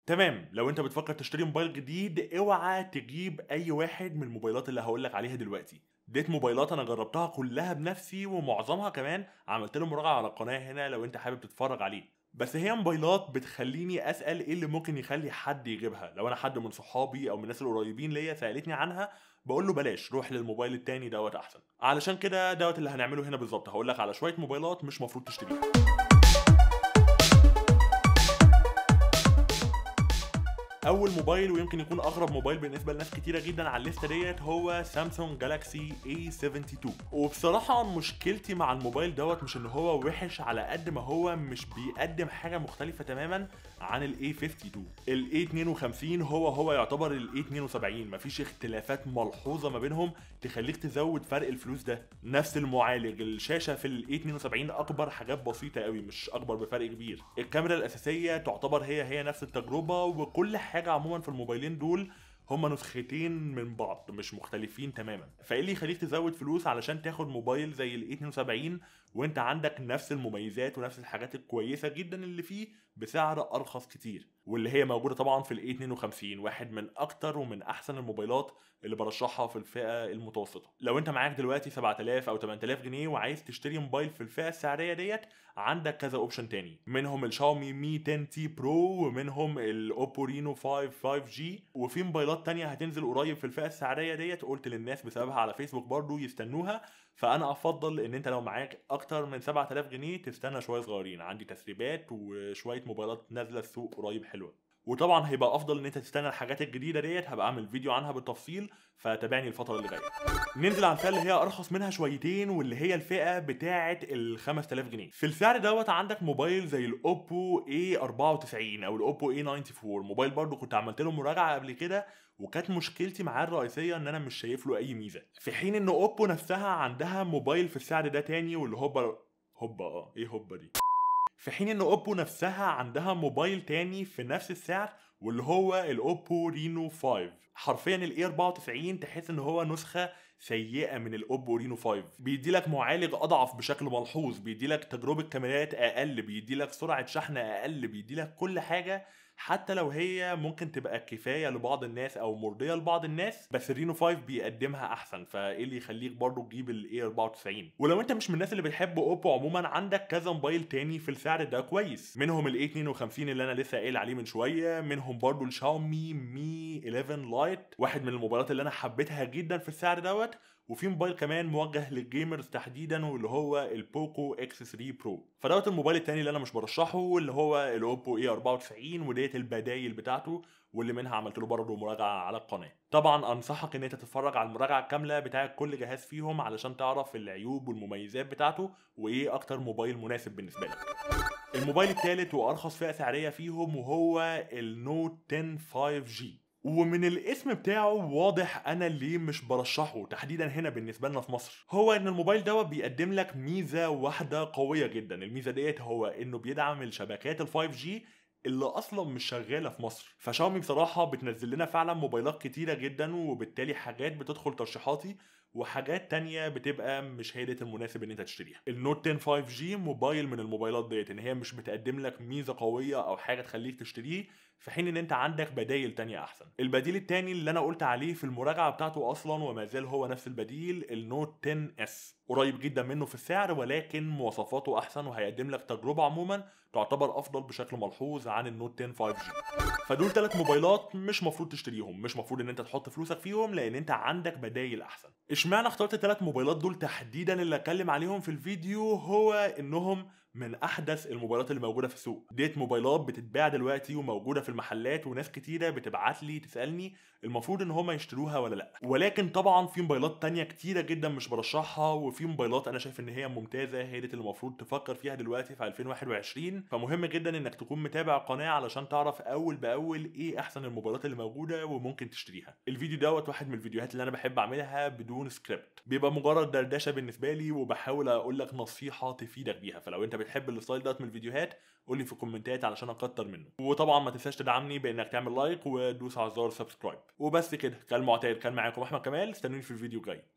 تمام لو انت بتفكر تشتري موبايل جديد اوعى تجيب اي واحد من الموبايلات اللي هقولك عليها دلوقتي ديت موبايلات انا جربتها كلها بنفسي ومعظمها كمان عملت له مراجعه على القناه هنا لو انت حابب تتفرج عليه بس هي موبايلات بتخليني اسال ايه اللي ممكن يخلي حد يجيبها لو انا حد من صحابي او من الناس القريبين ليا سالتني عنها بقول له بلاش روح للموبايل التاني دوت احسن علشان كده دوت اللي هنعمله هنا بالظبط هقول لك على شويه موبايلات مش مفروض تشتريها اول موبايل ويمكن يكون اغرب موبايل بالنسبه لناس كتيره جدا على الليسته ديت هو سامسونج جالاكسي A72 وبصراحه مشكلتي مع الموبايل دوت مش ان هو وحش على قد ما هو مش بيقدم حاجه مختلفه تماما عن ال A52 ال A52 هو هو يعتبر ال A72 مفيش اختلافات ملحوظه ما بينهم تخليك تزود فرق الفلوس ده نفس المعالج الشاشه في ال A72 اكبر حاجات بسيطه قوي مش اكبر بفرق كبير الكاميرا الاساسيه تعتبر هي هي نفس التجربه وكل حاجه عموما في الموبايلين دول هما نسختين من بعض مش مختلفين تماما فايه اللي يخليك تزود فلوس علشان تاخد موبايل زي ال 72 وانت عندك نفس المميزات ونفس الحاجات الكويسه جدا اللي فيه بسعر ارخص كتير واللي هي موجوده طبعا في ال 52 واحد من اكتر ومن احسن الموبايلات اللي برشحها في الفئه المتوسطه لو انت معاك دلوقتي 7000 او 8000 جنيه وعايز تشتري موبايل في الفئه السعريه ديت عندك كذا اوبشن تاني منهم الشاومي مي 10 تي برو ومنهم الاوبو رينو 5 5 جي وفي موبايلات تانية هتنزل قريب في الفئه السعريه ديت قلت للناس بسببها على فيسبوك برضو يستنوها فانا افضل ان انت لو معاك اكتر من 7000 جنيه تستنى شويه صغيرين عندي تسريبات وشويه موبايلات نازله السوق قريب حلوه وطبعا هيبقى افضل ان انت تستنى الحاجات الجديده ديت هبقى اعمل فيديو عنها بالتفصيل فتابعني الفتره اللي جايه ننزل على الفئه اللي هي ارخص منها شويتين واللي هي الفئه بتاعه ال 5000 جنيه في السعر دوت عندك موبايل زي الاوبو A94 او الاوبو A94 موبايل برضو كنت عملت له مراجعه قبل كده وكانت مشكلتي معاه الرئيسيه ان انا مش شايف له اي ميزه في حين ان اوبو نفسها عندها موبايل في السعر ده تاني واللي هوبا هوبا اه ايه هوبا دي في حين ان اوبو نفسها عندها موبايل تاني في نفس السعر واللي هو الاوبو رينو 5 حرفيا الاي 94 تحس ان هو نسخه سيئه من الاوبو رينو 5 بيدي لك معالج اضعف بشكل ملحوظ بيدي لك تجربه كاميرات اقل بيدي لك سرعه شحن اقل بيدي لك كل حاجه حتى لو هي ممكن تبقى كفايه لبعض الناس او مرضيه لبعض الناس بس الرينو 5 بيقدمها احسن فايه اللي يخليك برضو تجيب الاي 94 ولو انت مش من الناس اللي بتحب اوبو عموما عندك كذا موبايل تاني في السعر ده كويس منهم الاي 52 اللي انا لسه قايل عليه من شويه منهم برضو الشاومي مي 11 لايت واحد من الموبايلات اللي انا حبيتها جدا في السعر دوت وفي موبايل كمان موجه للجيمرز تحديدا واللي هو البوكو اكس 3 برو فدوت الموبايل التاني اللي انا مش برشحه اللي هو الاوبو اي 94 وديت البدايل بتاعته واللي منها عملت له برضه مراجعه على القناه طبعا انصحك ان انت تتفرج على المراجعه الكامله بتاعه كل جهاز فيهم علشان تعرف العيوب والمميزات بتاعته وايه اكتر موبايل مناسب بالنسبه لك الموبايل الثالث وارخص فئه سعريه فيهم وهو النوت 10 5 جي ومن الاسم بتاعه واضح انا ليه مش برشحه تحديدا هنا بالنسبه لنا في مصر هو ان الموبايل دوت بيقدم لك ميزه واحده قويه جدا الميزه ديت هو انه بيدعم الشبكات ال 5 جي اللي اصلا مش شغاله في مصر فشاومي بصراحه بتنزل لنا فعلا موبايلات كتيره جدا وبالتالي حاجات بتدخل ترشيحاتي وحاجات تانية بتبقى مش هي ديت المناسب ان انت تشتريها النوت 10 5 جي موبايل من الموبايلات ديت ان هي مش بتقدم لك ميزه قويه او حاجه تخليك تشتريه في حين ان انت عندك بدايل تانية احسن البديل التاني اللي انا قلت عليه في المراجعه بتاعته اصلا وما زال هو نفس البديل النوت 10 اس قريب جدا منه في السعر ولكن مواصفاته احسن وهيقدم لك تجربه عموما تعتبر افضل بشكل ملحوظ عن النوت 10 5 جي فدول ثلاث موبايلات مش مفروض تشتريهم مش مفروض ان انت تحط فلوسك فيهم لان انت عندك بدايل احسن اشمعنى اخترت الثلاث موبايلات دول تحديدا اللي اتكلم عليهم في الفيديو هو انهم من احدث الموبايلات اللي موجوده في السوق ديت موبايلات بتتباع دلوقتي وموجوده في المحلات وناس كتيره بتبعت لي تسالني المفروض ان هم يشتروها ولا لا ولكن طبعا في موبايلات تانية كتيره جدا مش برشحها وفي موبايلات انا شايف ان هي ممتازه هي ديت اللي المفروض تفكر فيها دلوقتي في 2021 فمهم جدا انك تكون متابع القناه علشان تعرف اول باول ايه احسن الموبايلات اللي موجوده وممكن تشتريها الفيديو دوت واحد من الفيديوهات اللي انا بحب اعملها بدون سكريبت بيبقى مجرد دردشه بالنسبه لي وبحاول اقول لك نصيحه تفيدك بيها فلو انت بتحب الستايل دوت من الفيديوهات قول لي في الكومنتات علشان اكتر منه وطبعا ما تنساش تدعمني بانك تعمل لايك وتدوس على زر سبسكرايب وبس كده كالمعتاد كان معاكم احمد كمال استنوني في الفيديو الجاي